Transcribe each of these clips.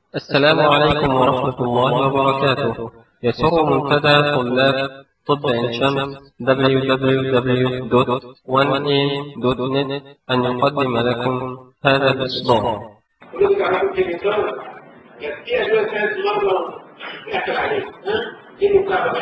السلام عليكم ورحمة الله وبركاته يسر منتدى طلاب طب عين شمس www.1am.net أن يقدم لكم هذا الإصدار ولسه عملت كيميكال يعني في ادويه كانت مره بتاكل عليه ها دي مكافاه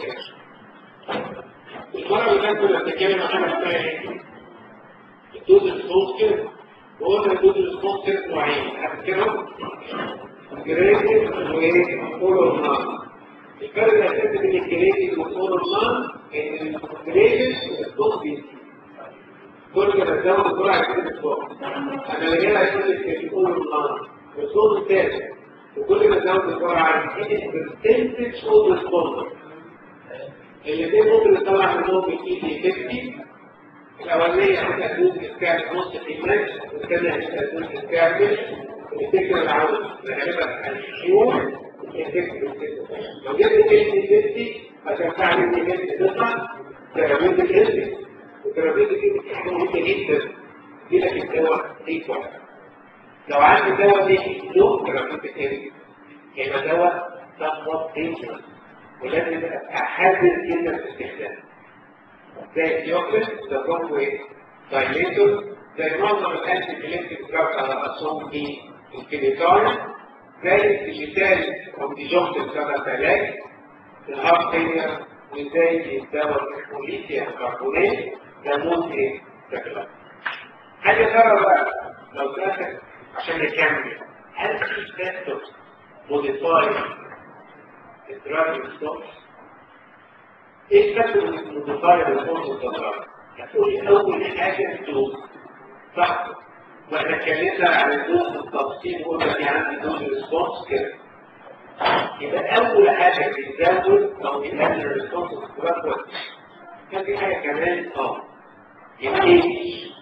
المره اللي فاتت كنا بنتكلم عن حاجه اسمها ايه؟ الدوز ريسبونس كده وقلنا الدوز ريسبونس كده نوعين هتذكرهم جريدد واولور نان الفرق الاساسي بين الجريدد والاولور نان ان الجريدد ريسبونس بيزيد كل ما تزود الجرعه كده بتفوق انا اللي جاي اقول لك الاولور نان الصوت الثالث وكل ما تزود الجرعه يزيد البرسنتج اوف ريسبونس الاثنين ممكن نطلع منهم الاي 50 الاولانيه هتبقى دوز اسكان نص كيلو والثانيه هتبقى دوز اسكان الفكره العوض غالبا الشهور لو جبت كلمه 50 هتنفع لي كلمه تطلع ترابيز الهندي وترابيز الهندي دي حاجه مهمه جدا دي لك الدواء دي لو عندي دواء دي له ترابيز الهندي يبقى دواء somewhat dangerous ولازم ابقى حذر جدا في استخدامه زي الديوكسين ده برضه ايه؟ دايليتور زي معظم الانتي كلينتيك دراجز على راسهم دي الكليتاين زي الديجيتال او ديجوكسين سبب علاج الهارت فيلير وزي الدواء البوليسيا كربونات ده موت ايه؟ تكلم حاجه ترى بقى لو سالتك عشان نكمل هل في فاكتور موديفاي الدراج ريسبونس ايه الفاكتور الموديفاي ريسبونس الدراج هتقولي اول حاجه الدوز صح واحنا اتكلمنا عن الدوز بالتفصيل وقلنا في عندي دوز ريسبونس كده يبقى اول حاجه بتزود او بتقلل الريسبونس الدراج كان في حاجه كمان اه يبقى ايه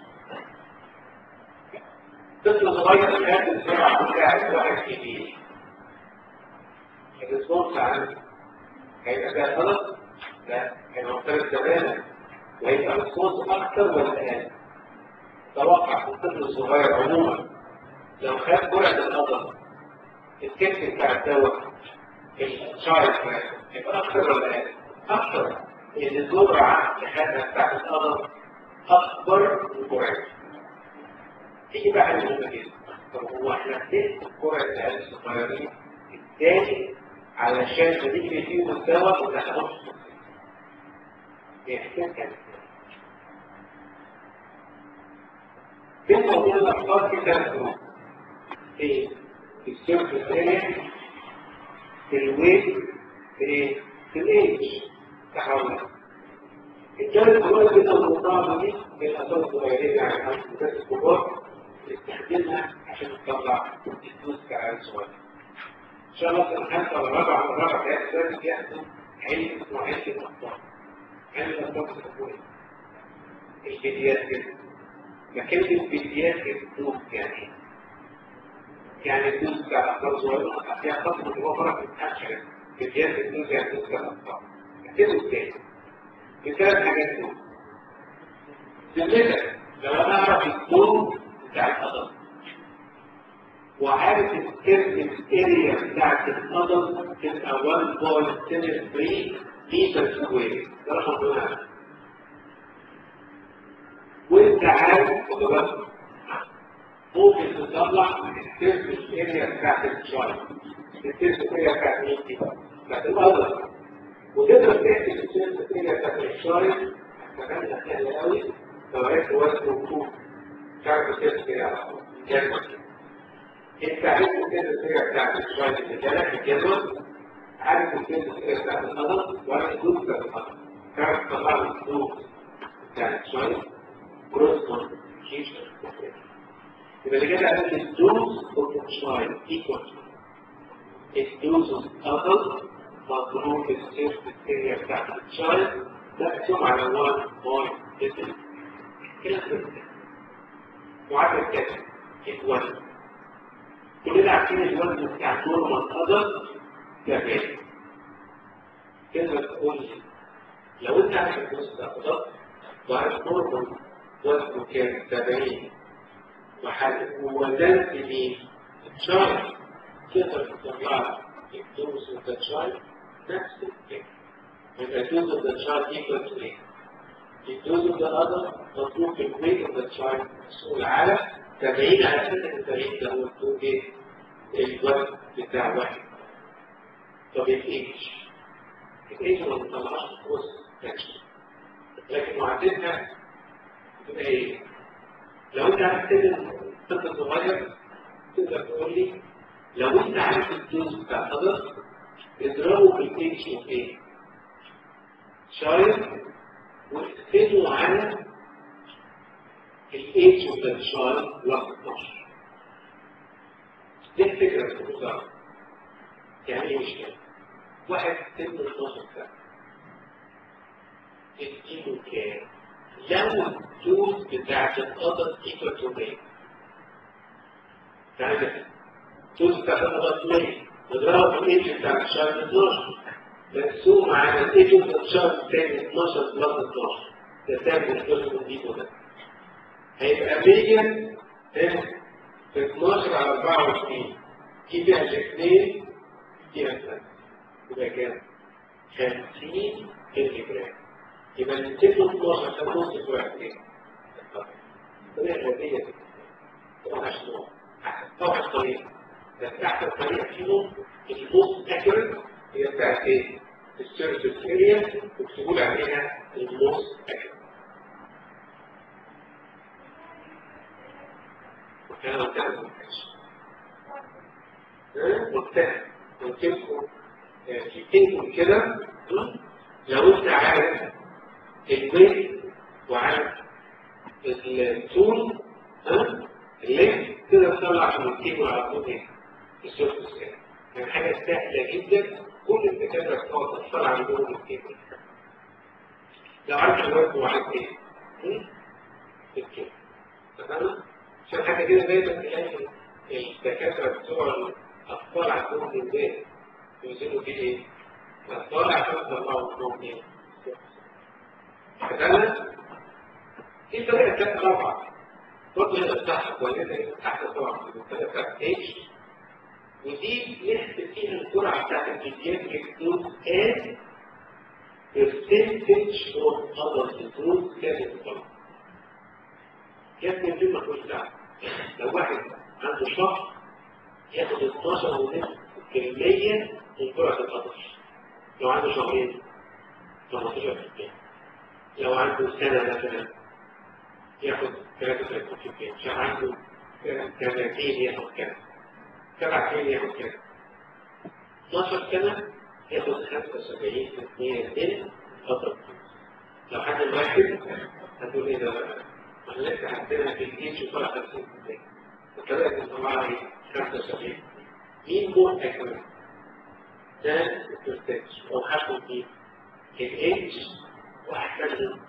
طفل صغير خد السرعه بتاعت واحد كبير الريسبونس عنه هيبقى ده غلط؟ لا هيبقى مختلف تماما وهيبقى الريسبونس اكتر ولا اقل؟ توقع في الطفل الصغير عموما لو خد جرعه القدر الكتف بتاع الدواء الشايل هيبقى اكتر ولا اقل؟ اكتر لان الجرعه اللي خدها بتاعت القدر اكبر من جرعته تيجي بقى حاجه مهمه جدا طب هو احنا بنكتب جرعه العيال الصغيرين الثاني علشان تجري فيهم الدواء وما تاخدش بيحتاج كده في موضوع الاطفال في ثلاث جروب في السيرفس اريا في الويت في ايه؟ في الايدج تحول الثلاث جروب كده المقارنه دي بالاطفال الصغيرين يعني حتى الناس الكبار تستخدمها عشان تطلع الفلوس كعيال صغير ان شاء الله الامتحان الرابع والرابع ده اساس ياخدوا علم اسمه علم الاطفال علم الاطفال تكون البيدياتريك مكان البيدياتريك دوز يعني يعني الدوز بتاع الاطفال صغيره فيها خطوه اللي هو فرق الامتحان بيدياتريك دوز يعني دوز بتاع الاطفال اكتبوا ازاي بثلاث حاجات دول بالنسبه لو انا اعرف الدوز بتاع الأضل وعارف السيرفيس اريا بتاعت الأضل تبقى 1.73 متر سكوير ده رقم واحد وانت عارف خد ممكن تطلع من السيرفيس اريا بتاعت الشايل السيرفيس اريا بتاعت مين دي؟ بتاعت الأضل وتقدر تحسب السيرفيس اريا بتاعت الشايل كمان سهل قوي لو عرفت وزن وطول تعرف السيرفس كده على طول جدول انت عرفت السيرفس كده بتاعت الشوية اللي جالك الجدول عارف السيرفس كده بتاعت القدر وعارف الدوز بتاعت القدر تعرف تطلع الدوز بتاعت الشوية كروس كونفيشن يبقى اللي كده عرفت الدوز اوف الشوية ايكوال الدوز اوف القدر مضروب السيرفس كده بتاعت الشوية مقسوم على 1.8 كده معادلة كده الوزن كلنا عارفين الوزن بتاع نورمال قدر ده كام كلمة تقول لي لو انت عارف الوزن بتاع قدر وعارف نورمال وزنه كام 70 ووزنت مين؟ شهر تقدر تطلع الدوز اوف ذا تشايلد نفس الثينج يبقى الدوز اوف ذا تشايلد ايكوال تو ايه؟ الدوز اوف ذا اذر مطلوب في الويت اوف ذا تشايلد مسؤول على 70 على اساس ان 70 ده هو الدوز ايه؟ الوزن بتاع واحد طب الايج الايج ما بنطلعش كوز تاكشن لكن معدتها بتبقى ايه؟ لو انت عارف سن طفل صغير تقدر تقول لي لو انت عارف الدوز بتاع حضرتك اضربه في الايج اوف ايه؟ شايل واقسمه على الايج اوف ذا شايل بلس 12 دي الفكره بتاعتها يعني ايه مش كده؟ واحد سن 12 سنه تديله كام؟ لو الدوز بتاعت القدر ايكوال تو 100 يعني الدوز بتاعت القدر 100 نضربها في الايدج بتاع الشهر 12 مقسوم على الايدج بتاع الشهر الثاني 12 بلس 12 ده سعر الدوز من دي ده هيبقى 100 في 12 على 24 دي فيها الاثنين فيها الثلاثة يبقى كام؟ 50 مللي جرام يبقى ال 12 ده نص في واحد ايه؟ الطريقة الغازية دي طبعا شنو؟ طبعا طريقة بس أحسن طريقة فيهم الموست اكيوريت هي بتاعت ايه؟ السيرفيس اريا وبتقول عليها الموست اكيوريت وكان قدام مجتهد قلت لكم في تنكم كده لو انت عارف الويت وعارف الطول الليل تقدر تطلع من الكيلو على طول ايه؟ السيرفس يعني حاجه سهله جدا كل الدكاتره بتقعد تطلع من دول الكيلو لو عارف الويت وعارف ايه؟ الكيلو تمام؟ عشان حاجه كده دايما تلاقي الدكاتره بتوع الاطفال عندهم زنزان يوزنوا فيه ايه؟ الاطفال عشان يطلعوا منهم ايه؟ فده دي طريقه ثالثه طبعا برضه هنا بتاعها كويسه احسن طبعا من الطريقه بتاعت اتش ودي نحسب فيها الجرعه بتاعت البيدياتريك دوز از percentage of other disease كانت غلط. يبقى الجمله كلها لو واحد عنده شهر ياخد 12 ونص في المية من جرعة القدر لو عنده شهرين 18 لو عنده سنة مثلا ياخد 33 لو عنده سنتين ياخد كذا سبع سنين ياخد كذا 12 سنة ياخد 75% من قدر لو حد الواحد هتقول ايه ده بقى؟ احنا لسه عندنا في الجيش وطلع 50% الطريقة دي طبعا 75 مين مور اكيوريت ده البرسنتج او حاجه دي الاتش واحسن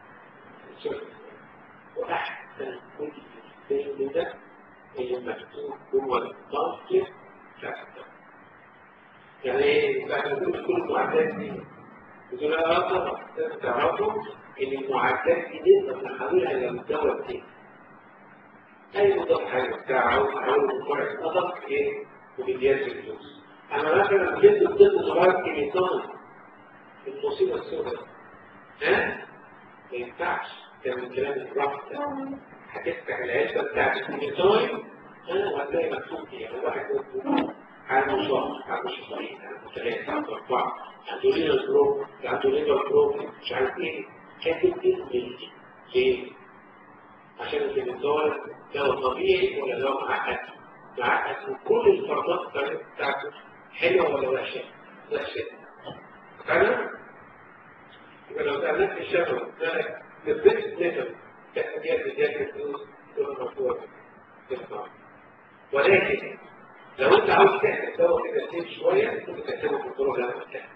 واحسن كل شيء ده اللي مكتوب جوه الباسكت فاكتور يعني ايه بعد كل كل المعدات دي بتقول اه طبعا لازم تعرفوا ان المعدات دي نقدر نحولها الى الدواء التاني اي مضاد حيوي بتاعه او فرع نظر ايه وبيديات الفلوس انا مثلا جبت الطفل صغير كيميطان المصيبه السوداء ها ما ينفعش كان من كلام الرفض هتفتح العلبه بتاعت الكيميطان ها وهتلاقي مكتوب فيها واحد عنده شهر عنده شهرين عنده ثلاثه عنده اربعه عنده ليفر بروب عنده ليفر بروب مش عارف ايه كاتب اسم ليه؟ عشان الكيميطان دواء طبيعي ولا دواء معقد معقد وكل الفرضات بتاعته حلوه ولا وحشه وحشه فانا يبقى لو سالناك الشفوي ده البيت نسب تحديات بدايه الفلوس تبقى مفروض تدفع ولكن لو انت عاوز تحسب دواء كده سيف شويه ممكن تحسبه في الطرق اللي انا قلتها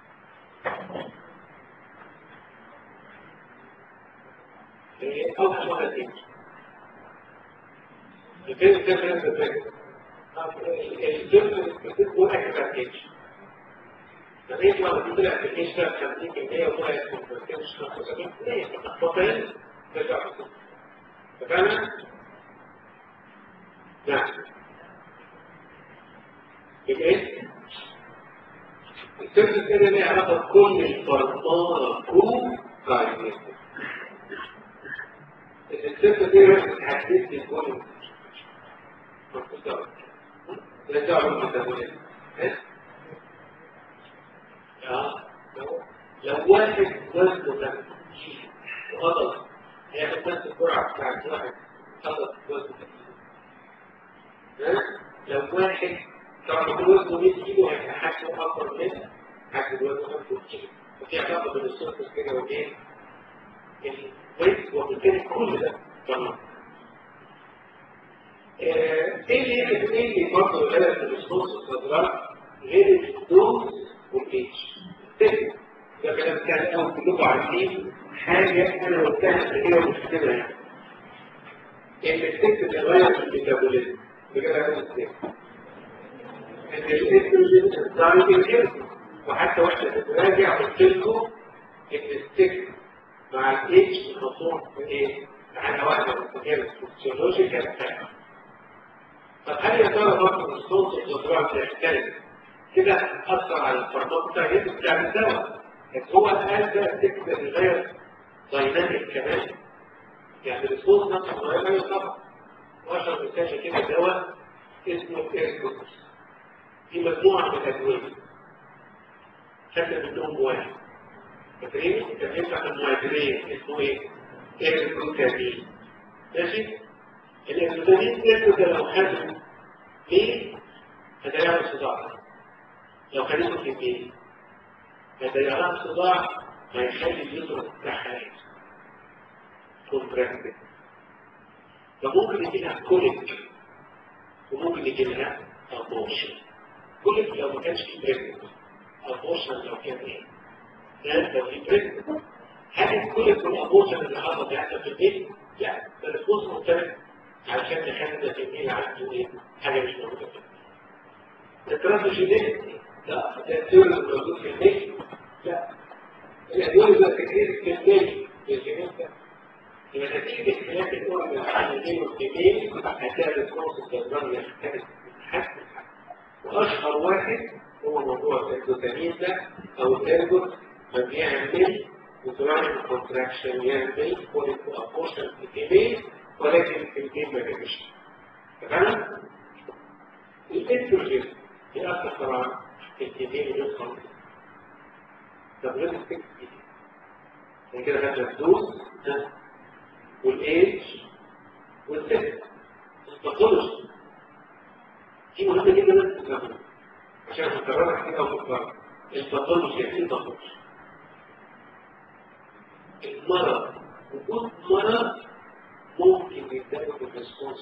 اوحش واحده تيجي الفيلم ده فيلم بالفكر الفيلم بتبقى اكثر ايش لما يطلع لما طلع في الايش ده 50% وطلع في البرسنتج 75 ليه تخطيطين ترجع تفهم؟ نعم بالاسم السيرفس اريا ليها علاقه بكل الفارماكو كاينيتكس السيرفس اريا بتحدد لي كل لا دعوه بالميتابوليزم لو واحد وزنه غلط هياخد نفس الجرعه بتاعت واحد غلط وزنه لو واحد طبعا كل وزنه 100 كيلو هيبقى حجمه اكبر من حجم الوزن 50 كيلو ففي علاقه بين السيرفس كده والايه؟ الويت وبالتالي كل ده طبعا ايه اللي يحدد ايه اللي برضه غير الريسبونس الصدراء غير الدوز والايدج ده كلام كان قوي كلكم عارفين حاجه انا قلتها قبل كده ومش كده ان الست تتغير في الميتابوليزم بجد هذا الست ان الاستروجين الضارب الجسم وحتى واحنا بنراجع قلت لكم ان الست مع الايدج الموضوع في ايه؟ على واحده من الفسيولوجيكال فاكتور طب هل يا ترى برضه الصوت الجدران بيختلف كده اثر على الفرماك بتاع الجسم بتاع الدواء بس هو قال ده تكتب غير دايناميك كمان يعني الصوت نفسه غير ايوه طبعا واشهر مثال كده دواء اسمه ايركوت دي مجموعه من الادويه خدنا منهم واحد فاكرين كان ينفع في المايجرين اسمه ايه؟ ايركوتامين ماشي؟ الانسولين ده لو خده ليه هتلاقي صداع لو خليته في البيت هتلاقي صداع هيخلي الجسم بتاعها كونتراكتد فممكن يجي لها كوليك وممكن يجي لها ابورشن كوليك لو ما كانش في بريكت ابورشن لو كان ايه؟ لو في بريكت هل الكوليك والابورشن اللي حصل بيحصل في البيت؟ لا ده الفلوس مختلف علشان نخلي التمييز عنده ايه؟ حاجه مش موجوده في الترانسجينيك لا التأثير اللي موجود في البيت لا الأدوية اللي بتكريس في البيت بالجنين ده يبقى نتيجة اختلاف الأورجن الحاليين والكبير هتلاقي الريسبونس الجدران يختلف حتى وأشهر واحد هو موضوع الدوتامين ده أو الترجل ما بيعمل وتراين كونتراكشن يعمل كوليك أبورشن في الكبير ولكن في الجيم ما بيمشي تمام؟ الاستروجين يأثر طبعا في الجيمين يدخل تبغير السكس من كده خدنا الدوز والايج والسكس الباثولوجي دي مهمه جدا لازم تفهمها عشان هنكررها كده ونكررها الباثولوجي يعني ايه الباثولوجي؟ المرض وجود مرض ممكن يتاخد بالريسبونس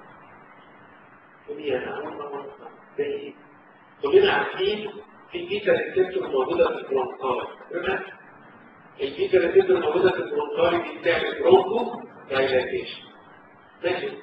ودي انا اول مره زي كلنا عارفين في بيتا ريسبتور موجوده في البرونكاي البيتا ريسبتور موجوده في البرونكاي دي بتعمل برونكو دايلاتيشن ماشي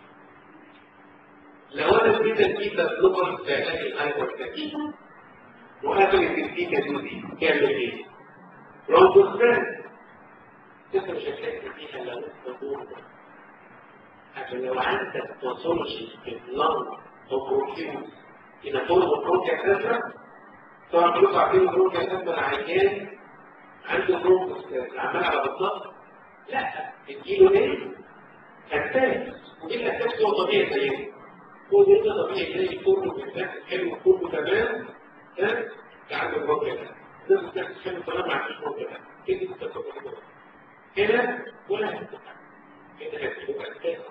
لو انا اديت البيتا بلوكر في علاج الهايبرتنشن وقفلت البيتا دي تعمل ايه؟ برونكو ستريس انت مش هتلاقي فيها لو انت عشان لو عندك باثولوجي في اللنج او بروتين إذا فوق بروكيا كذا طبعا كلكم عارفين بروكيا كذا العيان عنده بروكوس عمال على بطاقة لا اديله ايه؟ اتاك ودي الاتاك هو طبيعي زيه هو ده طبيعي زي كله بيتاكل حلو كله تمام ها عنده بروكيا كذا لازم تاكل حلو تمام ما عندوش بروكيا كذا كده تاكل كده هنا ولا هنا هنا هتبقى اتاك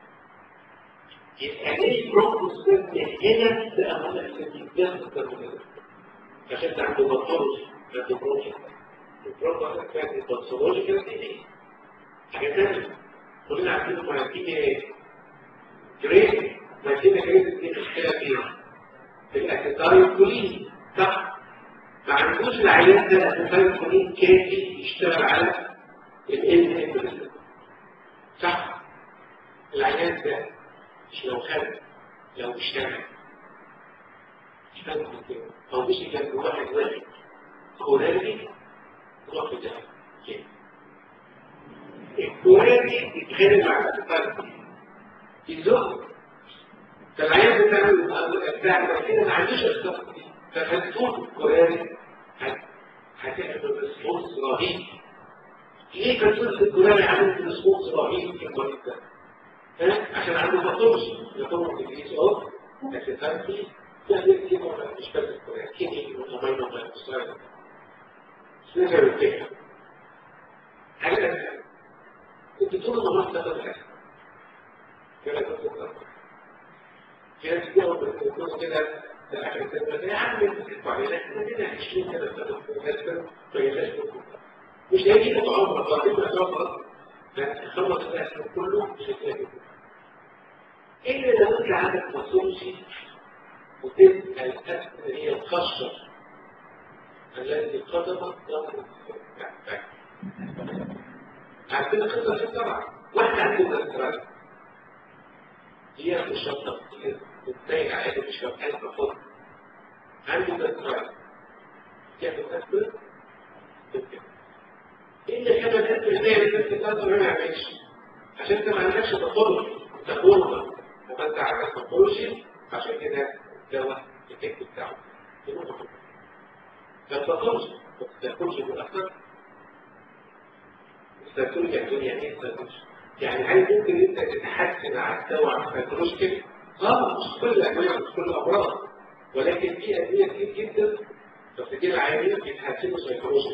يبقى ليه بروكوس هنا ده أمانة الجسم الترمينال عشان انت عنده بطولوجي عنده بروكوس البروكوس كانت البطولوجي كانت ايه؟ حاجة تانية كلنا عارفين المراكينة ايه؟ جريد مراكينة جريد دي مشكلة فيها في الأسيتايل كولين صح؟ ما عندوش العيان ده الأسيتايل كولين كافي يشتغل على ال صح؟ العيان ده مش لو خد لو اشتغل اشتغل كده او مش جنب واحد واحد كورالي روح في ده الكورالي يتخانق مع الفرد يزق فالعيان بتاع بتاع كده ما عندوش اسباب دي فالدكتور الكوراني هتعمل ريسبونس رهيب ليه كانت الكوراني عملت ريسبونس رهيب في المريض ده؟ ها؟ عشان عنده باثولوجي يطور في الجيش اوف اسيتانتي يعني كتير مش بس الكوراني كيميائي والامينو جلايكوسايد سنجر الفكره حاجه كنت طول النهار تاخد الاكل كده كنت بتاخد في ناس كده بتكون كده الاكل كده يا عم بتدفع لنا احنا كده 20 كده بتاخد مكسر فيلاش مش هيجي مطعم مطاعم مطعم هتخلص الاكل كله مش هتلاقي الا لو انت عندك مصروفي وتبقى الاكل هي القشره التي قدمت ضمن عارفين القصه دي طبعا واحد عنده دكتوراه ياخد شنطه كتير وتلاقي عادي مش مكان بفضل عنده دكتوراه ياخد اكل الا كما تاكل زي الناس اللي تقدر ما يعملش عشان انت ما عندكش تطور انت غربه وما انت عندك تطورش عشان كده الدواء الافكت بتاعه ما تطورش ما تاكلش بالاكثر السيكولوجي يعني يعني ايه السيكولوجي؟ يعني هل ممكن انت تتحسن على الدواء على السيكولوجي؟ اه مش كل الادويه مش كل الامراض ولكن في ادويه كتير جدا بس دي العيانين بيتحسنوا سيكولوجي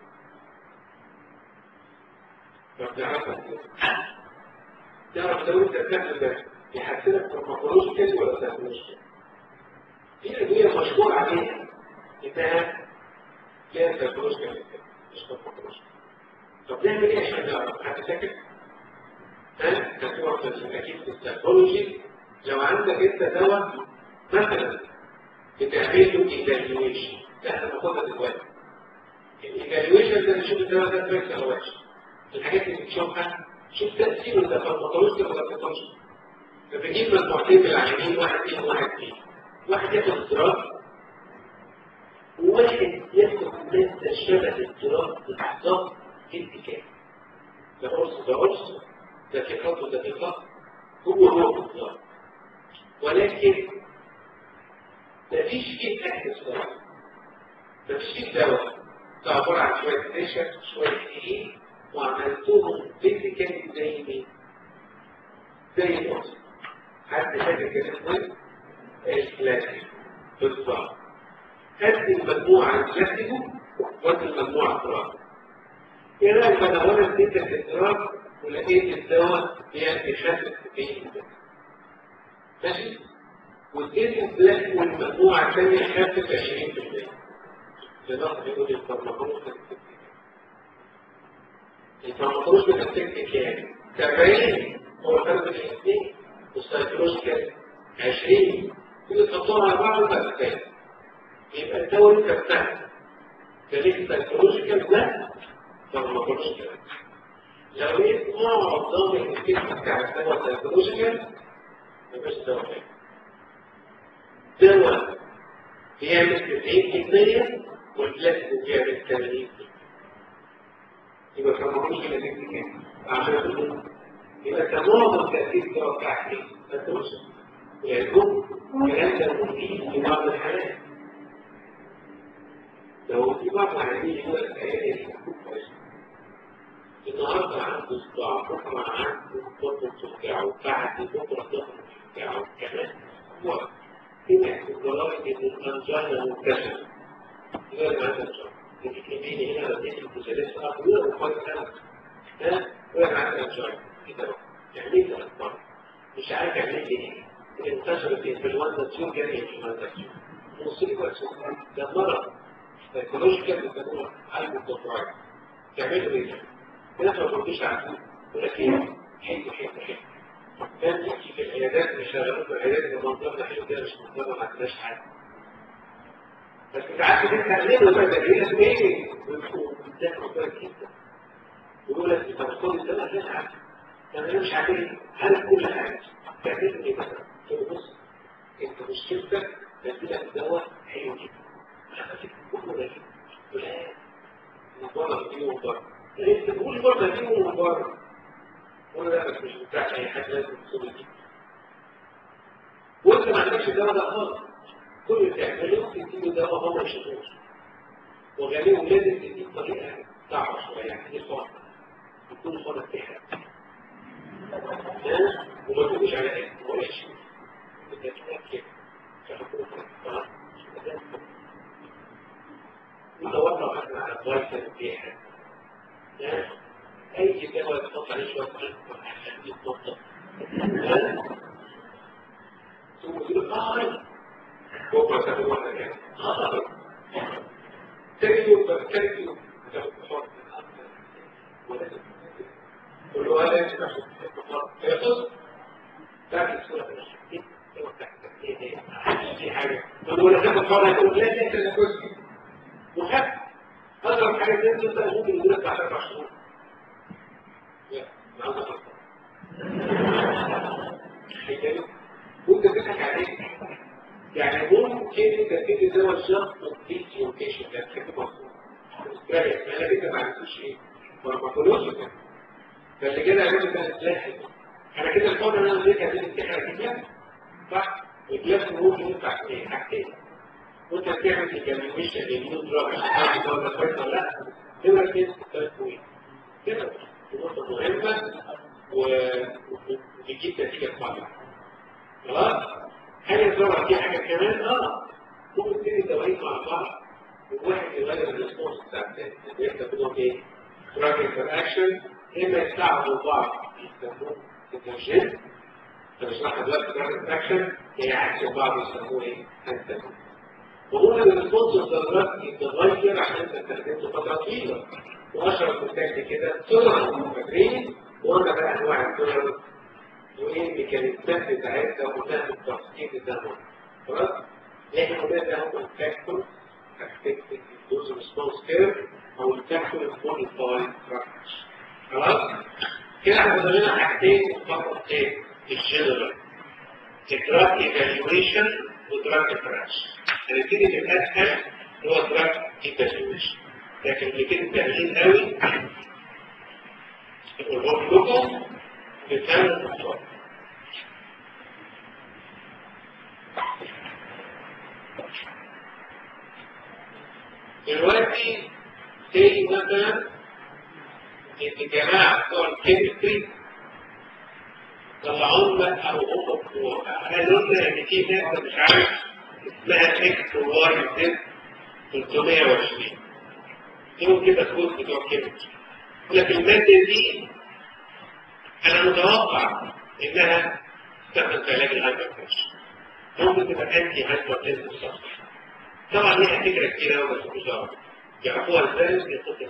فبتعرفها تعرف لو انت بتعمل ده يحسنك فارماكولوجيكال ولا سيكولوجيكال في ادويه مشهور عليها انها فيها سيكولوجيكال مش فارماكولوجيكال طب نعمل ايه عشان نعرف حد ساكت؟ ها؟ هتروح في اكيد في السيكولوجي لو عندك انت دواء مثلا بتعمل له ايفالويشن ده احنا بناخدها دلوقتي الايفالويشن ده نشوف الدواء ده كويس ولا وحش الحاجات اللي بتشوفها شوف تاثيره ده فارماكولوجي ولا فارماكولوجي فبنجيب مجموعتين من العيانين واحد فيهم واحد فيهم واحد ياخد اضطراب وواحد ياخد ماده شبه الاضطراب بالظبط انتكاس ده قرص ده قرص ده في خط وده في خط هو هو بالظبط ولكن مفيش فيه اكسس واحد مفيش فيه دواء ده عباره عن شويه نشا شويه دقيق وعملتهم فيزيكالي زي مين؟ زي القرص حد فاكر كان اسمه الكلاسيك بالظبط هات المجموعه الكلاسيكو وهات المجموعه التراب ايه رايك انا وانا اديتك الاضطراب ولقيت الدواء يعني بيخفف فيه ماشي واديت البلاك والمجموعه الثانيه خفف 20% لنقص يقول الفارماكولوج الفارماكولوج بتفكر كام؟ 70 هو الفرق بين الاثنين والسيكولوج كام؟ 20 كل تحطهم على بعض يبقى الثاني يبقى الدواء انت بتاعك ده ليه سيكولوجيكال ده فارماكولوجيكال لو لقيت معظم الكيس بتاع الدواء سيكولوجيكال مفيش دواء دواء بيعمل 90% والبلاسيبو بيعمل 80% يبقى فارماكولوجيكال نتيجة كام؟ عشان تقول يبقى كان معظم تأثير الدواء بتاعك ايه؟ سيكولوجيكال ويعجبه الكلام ده مفيد في بعض الحالات لو في بعض العيانين يقول لك ايه النهارده عنده صداع بكره عنده ضغط بتاعه بعد بكره ضغط بتاعه كمان هو هنا لدرجه ان الانجينا منتشره يقول لك عندك انت كميني هنا بديت البوزيلات اقوى وكويس انا ها يقول لك عندك انجينا كده يعني ايه الاخبار مش عارف يعمل ايه انتشرت الانفلونزا تيوب يعني انفلونزا تيوب مصيبه سوداء ده مرض سيكولوجيكال بيسموها البوتوفرايد تعملوا ايه؟ الناس ما بردوش عنه يقول لك ايه؟ حلو حلو حلو كان يحكي في العيادات مش شغالين في العيادات المنظر ده حلو كده مش منظر ما عندناش حاجه بس ساعات بتتكلموا بقى ده ايه اسمه ايه؟ بتذاكروا كويس جدا يقول لك انت بتقول انت لا لا عارف انا مش عارف عارف كل حاجه تعمل ايه مثلا؟ تقول بص انت مشكلتك بديلك دواء حلو جدا ولا مبارك دي ومبارك انت تقول برضه دي ومبارك ولا لا بس مش بتاع اي حد لازم تصل دي وانت اللي تعمله تديله دواء هو مش هتوصل وغالبا لازم تديه بطريقه صعبه شويه يعني دي صعبه يكون صعبه تحرق وما تقولش على ايه ولا شيء بتتاكد ندور مثلا على فيتامين بيحرق اي دواء تحط عليه شويه ملح عشان يتنطط ثم تقول اه بكره تاخد واحده كده تاني يوم بقى تاني يوم تاخد بحر كل واحد تاخد بحر ياخد تاخد الصوره دي حاجه طب ولا تاخد بحر يقول لا لا لا كويس وخد اضرب حاجه تانية انت ممكن يقول لك بعد اربع شهور لا ما عندك وانت بتضحك عليك يعني ممكن انت تدي دواء الشخص وتديك لوكيشن ده كده مظبوط انا كده ما عرفتش ايه فارماكولوجيكال فاللي كده عرفت ده ازاي انا كده الفضل اللي انا اديتها دي بتحرق الجسم صح والجسم ممكن ينفع في حاجتين وانت بتعمل الجميشن للنيو دراج عشان تعرف ده كويس ولا لا تبقى كده تكوين كده نقطه مهمه وبتجيب نتيجه صالحه خلاص هل يا ترى في حاجه كمان اه ممكن تدي دوايين مع بعض وواحد يغير الريسبونس بتاع الثاني يبدا بدون ايه؟ دراج انتر اكشن اما يساعدوا بعض يسموه انترجين فنشرحها دلوقتي دراج انتر اكشن هي عكس بعض يسموه ايه؟ انترجين وهنا الريسبونس الضرورات يتغير عشان انت استخدمته فتره طويله واشهر مثال كده سرعه فاكرين وقلنا بقى انواع السرعه وايه الميكانيزمات بتاعتها وقلنا التفصيل بتاعها خلاص لكن هو ده هو الفاكتور افكتنج دوز ريسبونس كيرف او الفاكتور الموديفايد ستراكشر خلاص كده احنا فاضلنا حاجتين فقط ايه الجنرال الدراج ايفالويشن ودراج انتراكشن هنبتدي بالاسهل هو دراج ايفالويشن لكن اللي كده سهلين قوي يقول لكم بفهم الدكتور دلوقتي زي مثلا الجماعة بتوع الكيمستري طلعوا لنا او هم قالوا لنا ان في ماده مش عارف اسمها اكس واي زد 320 يوم كده كود بتوع الكيمستري يقول لك الماده دي انا متوقع انها تستخدم في علاج الهايبرتنشن ممكن تبقى انتي هايبرتنشن صح طبعا ليها فكره كتير قوي بس مش دعوه يعرفوها ازاي يخطط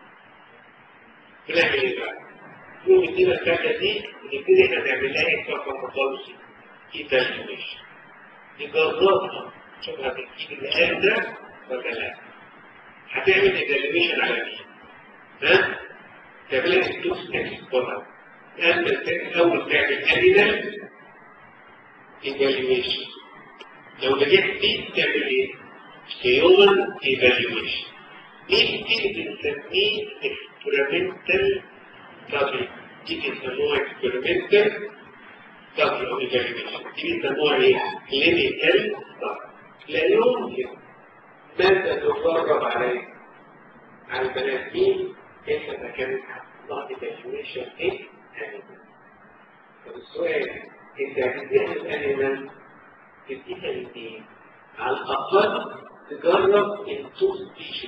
بنعمل ايه بقى؟ يوم يدينا الفاكهه دي نبتدي احنا نعمل لها ايه فارماكولوجي ايفالويشن نجربها شوف هتجيب الآن ده ولا لا هتعمل ايفالويشن على مين؟ ها؟ تعملها التو ستيبس طبعا أنت أول تعمل أدنى evaluation لو نجحت فيه تعمل إيه؟ human evaluation دي بنسميه experimental study دي بيسموها experimental study of evaluation دي بيسموها إيه؟ clinical study لا يمكن مادة تجرب عليه على البني آدمين إلا ما كانت حصلها evaluation إيه؟ أنيمال السؤال انت هتديها الانيمال تديها الاثنين على الاقل تجرب التو سبيشيز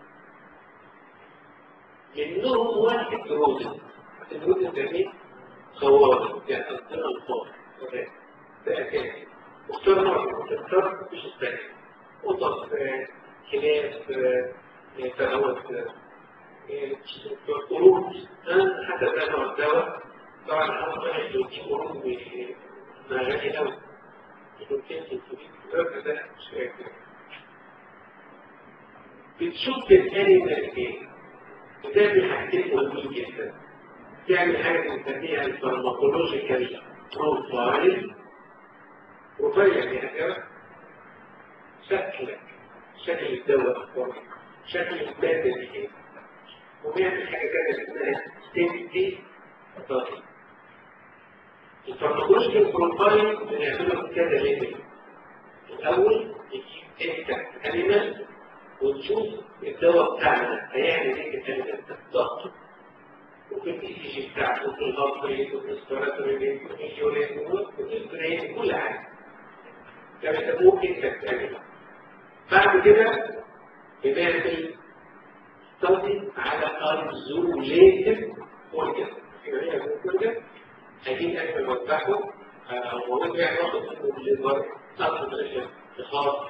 منهم واحد رودن الرودن ده ايه؟ خوارج يعني اصدر الفار ده اساسي واختار مرة تختار مش الثاني قطط كلاب تهوت قرود حتى ده نوع الدواء طبعا اول واحد يجيب قرود ما غالي قوي بتشوف الانيمال ايه بتعمل حاجتين مهمين جدا تعمل حاجه بنسميها الفارماكولوجيكال بروفايل بروفايل يعني حاجه شكلك شكل الدواء شكل الماده دي ايه وبيعمل حاجه كده اسمها ستيتي طيب الفارماكولوجيكال بروفايل بنعمله في كذا ليفل الاول الانيمال وتشوف الدواء بتاعنا هيعمل ايه في الانيمال بالظبط وفي الاي سي جي بتاعته وفي الهارت ريت وفي الريسبيراتوري ريت وفي اليورين وفي البرين كل حاجه ده بيسموه انتكت انيمال بعد كده بنعمل ستادي على ايزوليتد اورجن يبقى هي اورجن هجيب انيمال وذبحه او مواد يعني واخد منه الليفر سبستريشن خاص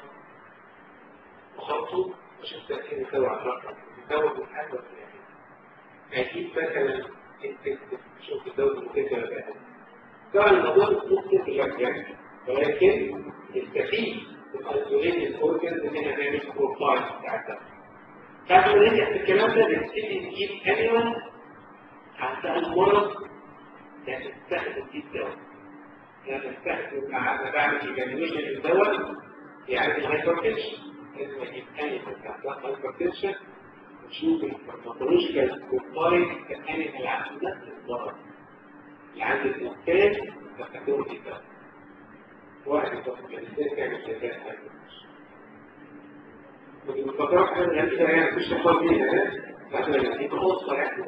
وخلطه وشوف تأثير الدواء على الرقم الدواء بيتحدث يعني أكيد مثلا أنت تشوف الدواء المكتبة بقى طبعا الموضوع ممكن يعني ولكن يستفيد الأيزوليت الأورجنز إن احنا نعمل بروفايل بتاع الدواء بعد ما نرجع في الكلام ده بنبتدي نجيب أنيمال حتى المرض يعني تستخدم دي الدواء يعني تستخدم أنا بعمل إيفالويشن للدواء يعني الهايبرتنشن لازم اجيب اني بتاعت الهايبرتنشن واشوف الفارماكولوجيكال بروفايل كاني اللي عنده نفس المرض اللي عند الانسان بستخدمه في الدواء واحد ياخد الانسان يعمل جزاء هايبرتنشن ودي مفكرة حاجة غريبة يعني مش تفضل بيها ده بعد ما يجيب خاصة يعني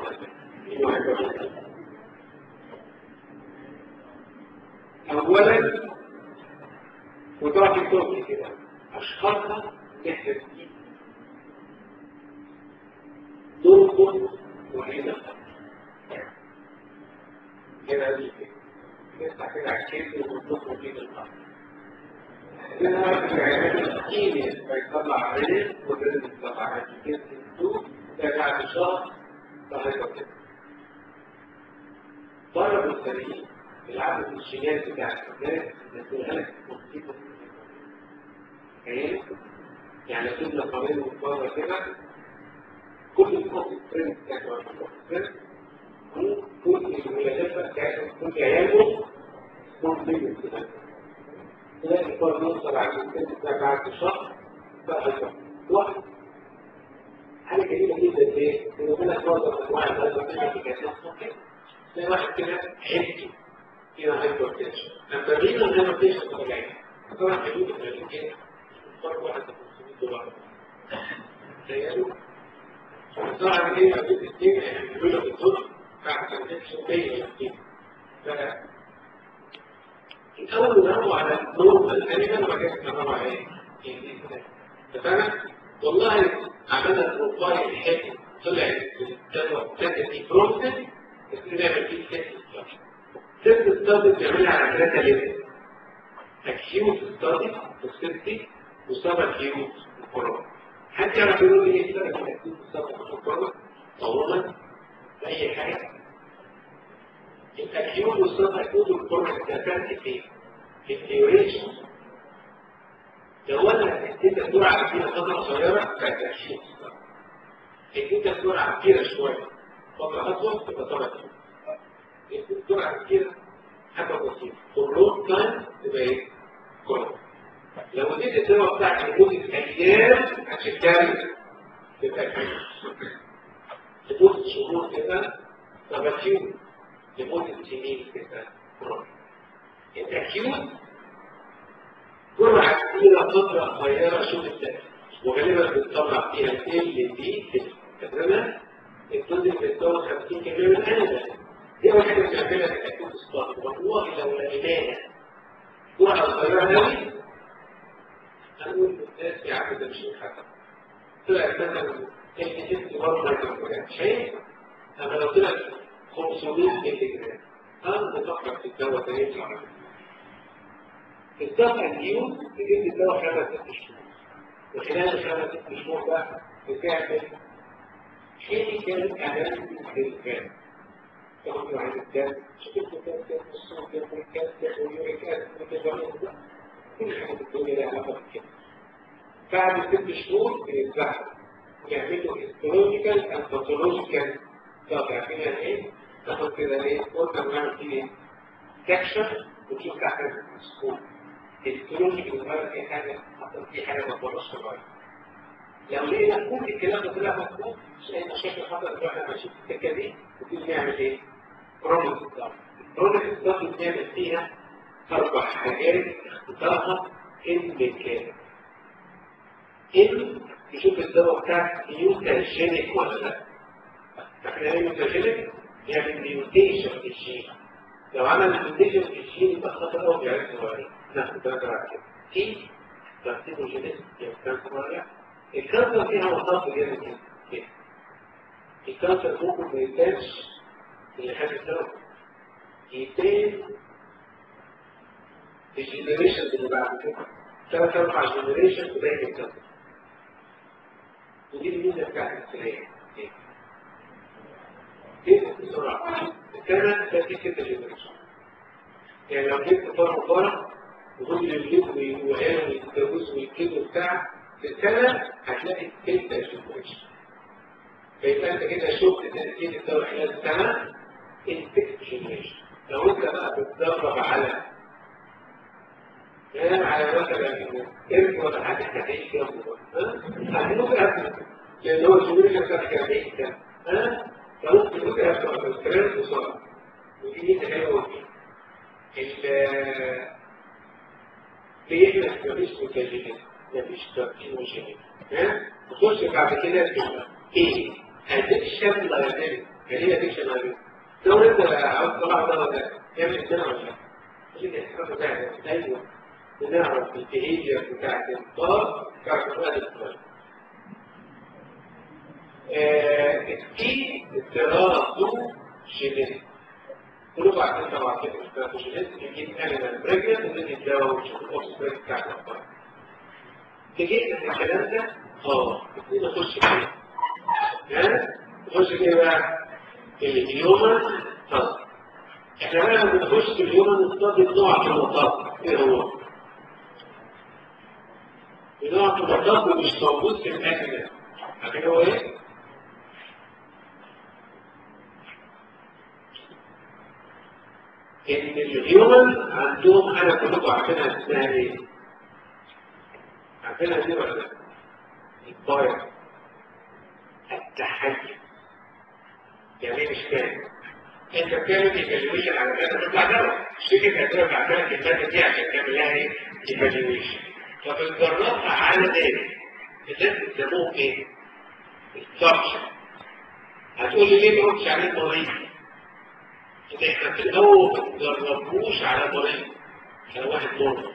أولا وضع في الصوت كده أشخاصها تحت تربط وعيدة كده دي نفتح كده على الكيس ونطلق وجيد الأرض لأنها في العيادات الكيمياء بيطلع عليه ولازم يطلع على الكيس الدو ده بعد شهر فهيبقى كده ضرب السريع العدد الشمال بتاع الناس نزلها لك مصيبة يعني سيبنا قرين مقارنة كده كل الكوفي فريند بتاعته عن الكوفي فريند كل الملازمة بتاعته كل عياله كل بيجن كده تلاقي الفرد يوصل على الكوفي بتاع بعد شهر بقى واحد حاجة جميلة جدا ليه؟ إنه من أكبر أنواع الأدوية اللي كانت مصنوعة تلاقي واحد كده حبي فيها هايبرتنشن لما بيجي الهايبرتنشن طبيعي طبعا حدود الثلاثين فرق واحد 500 دولار تخيلوا طبعا ايه حدود الاثنين يعملوا لك الدور بعد الهايبرتنشن بين الاثنين الأول نمو على نورمال أنيمال وبعد كده نمو على ايه؟ اتفقنا؟ والله عملنا بروفايل حلو طلع الدواء كانت دي بروسيس بس نعمل فيه ست ست ستادي بنعملها على ثلاثة ليفل اكيوت ستادي وسيفتي وسب اكيوت وكورونا حد يعرف يقول لي ايه الفرق بين اكيوت وسب وكورونا؟ طبعا اي حاجه الاكيوت والسب اكيوت والكورونا بتعتمد في في الديوريشن لو انا اديت الجرعه كبيره فتره قصيره بقت اكيوت اديت الجرعه كبيره شويه فتره اطول تبقى طبعا الجرعه كبيره حاجه بسيطه واللونج تايم تبقى ايه؟ كورونا لو اديت الدواء بتاعك لمده ايام هتشتغل تبقى اكيوت لمده شهور كده تبقى اكيوت لمده سنين كده كورونا الاكيوت جرعة كبيرة فترة قصيرة شوف التأثير وغالبا بتطلع فيها ال دي تمام الجزء اللي بتدور 50 كمية من الأنبا دي أول حاجة بنعملها في الأكيوت ستارت والله لو لقيناها جرعة قصيرة أوي هنقول للناس يا عم ده مش الحسن طلعت مثلا كان ست برضه مايكروجرام شايف؟ أما لو طلعت 500 مللي جرام أنا بفكر في الدواء ده يطلع الدفع اليوم بجد الدواء خمس ست شهور وخلال الخمس ست شهور بقى بتعمل كيميكال اناليسيس للفات تاخد عين الدم شوف الدم ده الصوت ده الكالسيوم واليوريك اسيد والفيتامين ده كل حاجه في الدنيا لها علاقه بكده بعد ست شهور بيتزحف يعملوا هيستولوجيكال اند باثولوجيكال طب عارفين يعني ايه؟ تاخد كده ايه؟ قلنا بنعمل فيه سكشن وتشوف تحت المسكوب السلوك بيتغير في حاجة حصل في حاجة ما تبقاش طبيعية. لو لقينا كل الكلام ده طلع مظبوط مش أي مشاكل حصلت واحنا ماشيين في السكة دي وتيجي نعمل إيه؟ كرونيك ستارت. كرونيك ستارت بنعمل فيها أربع حاجات اختارها الميكانيك. ان يشوف الدواء بتاعك ميوتاجينيك ولا لا فاحنا ايه ميوتاجينيك؟ يعني ميوتيشن في الجين لو عمل ميوتيشن في الجين يبقى خطر قوي في عيال صغيرين ناخد بالك بعد كده في ترتيب الجينيك يعني كانسر ولا لا الكانسر فيها مصاب جامد جدا الكانسر ممكن ما يبانش اللي خد الدواء يبان الجنريشن اللي بعد كده ثلاث اربع جنريشن تبين الكانسر ودي الميزه بتاعت السريه كيف بسرعه السنه ده في ست جنريشن يعني لو جبت فرع فرع وهم يجيبوا وعيالهم ويتجوزوا ويتجوزوا بتاع في السنه هتلاقي ست جنريشن فيبقى انت كده شفت تاثير الدواء خلال سنه الست جنريشن لو انت بقى بتدرب على نام على مثلا ارث ولا حاجه هتعيش فيها هتموت قبل لان هو الجنريشن بتاعتك هتعيش كام ها فممكن تموت قبل ولا الكلام بسرعه ودي ميزه حلوه ال ليه احنا مفيش مكلفين مفيش تركيب وشهيد ها نخش بعد كده في ايه ادكشن لايبيلتي يعني ايه ادكشن لايبيلتي لو انت عاوز تطلع ده ولا تعمل كده ولا لا عشان تحسب ده ايوه بنعرف البيهيفير بتاعت الطار بتاعت سؤال الطار في اضطراب جينيتي كلكم عارفين طبعا كده اضطراب جينيتي يجيب انيمال بريجننت وممكن يتجاوز الاوكس بريك بتاعت الطار تجيب الكلام ده اه نبتدي نخش فيه ها نخش فيه بقى الهيومن طب احنا بقى لما بنخش في الهيومن طب بنقع في النقاط ايه هو؟ بنقع في النقاط مش موجود في الاكل ده عارفين هو ايه؟ ان الهيومن عندهم حاجه كلكم عارفينها اسمها ايه؟ عارفينها دي ولا لا؟ الباير التحيز يعني ايه مش فاهم انت بتعمل ايفالويشن على الماده تطلع دواء شركه ادويه بعتها الماده دي عشان تعمل لها ايه؟ ايفالويشن فبتجربها على ذلك الناس بيسموهم ايه؟ السبشن هتقول لي ليه ما قلتش عليه مريض؟ ان احنا في الاول ما بنجربوش على مريض على واحد مرضى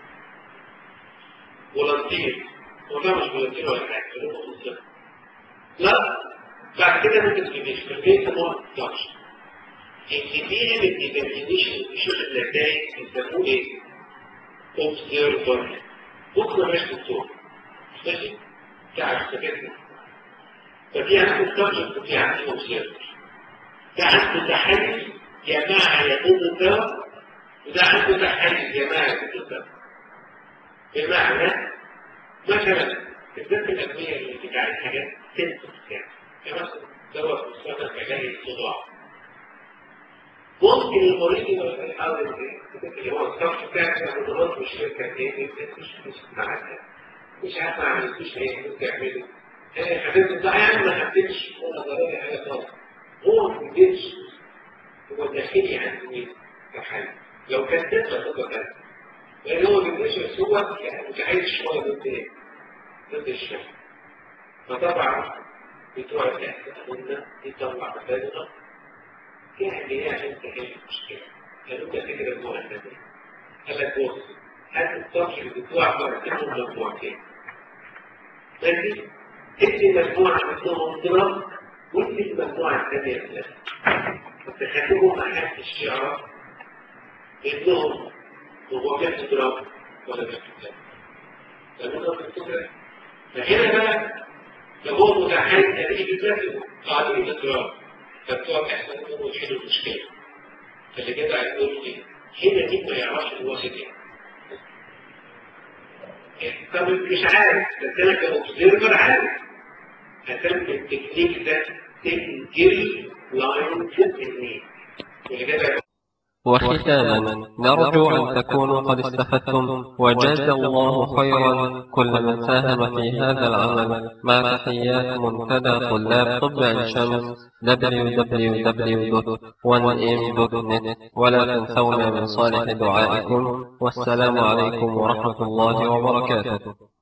فولنتير وده مش فولنتير ولا حاجه لا بعد كده ممكن تفيش فالبيت هو السبشن الكبير من الايفالويشن بيشوف النتائج بيسموه ايه؟ اوبزرفر بكره مش دكتور ماشي؟ بتاع السكن ففي عنده سبجكت وفي عنده اوبزرفر ده عنده تحيز يا جماعه يقوم الدواء وده عنده تحيز يا جماعه يقوم الدواء بمعنى مثلا بالذات الادويه اللي بتعالج حاجات سيمتومز يعني يعني مثلا دواء بيستخدم في علاج الصداع ممكن المريض يبقى يحاول اللي هو الصف بتاعك الخدمات والشركه ايه مش مش معاها مش عارف ما عملتوش ايه ممكن تعمله ايه حبيبي ده يعني ما حبيتش ولا ضروري حاجه خالص هو ما حبيتش هو داخلي عند مين؟ كحل لو كان تبقى تبقى كده لان هو بيكتشف هو يعني متعايز شويه ضد ايه؟ ضد الشركه فطبعا بتوع الاحتمال يطلع مبادئ يعني ايه عشان تحل المشكله قالوا ده فكره نوع النبي قال لك بص هات الطرح بتوع فرقتهم مجموعتين ماشي ادي مجموعه منهم اضطراب وادي المجموعه الثانيه ثلاثه بس خليهم ما حدش يعرف انهم هو كان اضطراب ولا كان اضطراب فاهمين الفكره؟ فهنا بقى لو هو متحيز هذه بتلاقي قاعدين الاضطراب فبتوع احسن منهم يحلوا المشكله فاللي كده هيقول لي هنا دي ما يعرفش هو ايه طب مش عارف بس انا كاوبزرفر عارف هتعمل التكنيك ده تنجل لاين تكنيك واللي كده وختاما نرجو أن تكونوا قد استفدتم وجاز الله خيرا كل من ساهم في هذا العمل مع تحيات منتدى طلاب طب عين شمس www.1m.net ولا تنسونا من صالح دعائكم والسلام عليكم ورحمة الله وبركاته